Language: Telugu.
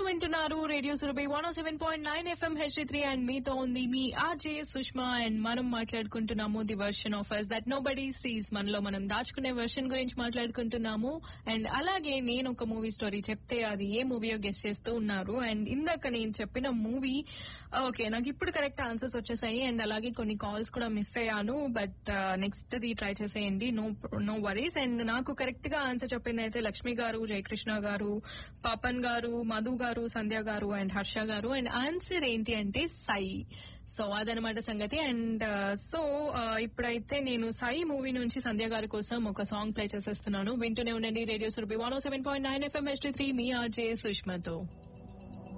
వింటున్నారు radio Surabhi one seven point nine FM H three and మీతో ఉంది మీ ఆర్జే సుష్మా అండ్ మనం మాట్లాడుకుంటున్నాము the version of us that nobody sees మనలో మనం దాచుకునే వర్షన్ గురించి మాట్లాడుకుంటున్నాము అండ్ అలాగే నేను ఒక మూవీ స్టోరీ చెప్తే అది ఏ మూవీయో గెస్ట్ చేస్తూ ఉన్నారు అండ్ ఇందాక నేను చెప్పిన మూవీ ఓకే నాకు ఇప్పుడు కరెక్ట్ ఆన్సర్స్ వచ్చేసాయి అండ్ అలాగే కొన్ని కాల్స్ కూడా మిస్ అయ్యాను బట్ నెక్స్ట్ ది ట్రై చేసేయండి నో నో వరీస్ అండ్ నాకు కరెక్ట్ గా ఆన్సర్ చెప్పింది అయితే లక్ష్మి గారు జయకృష్ణ గారు పాపన్ గారు మధు గారు సంధ్య గారు అండ్ హర్ష గారు అండ్ ఆన్సర్ ఏంటి అంటే సై సో అదనమాట సంగతి అండ్ సో ఇప్పుడైతే నేను సాయి మూవీ నుంచి సంధ్య గారి కోసం ఒక సాంగ్ ప్లే చేసేస్తున్నాను వింటూనే ఉండండి radio Surabhi one seven point nine FM H three మీ ఆర్జే సుష్మతో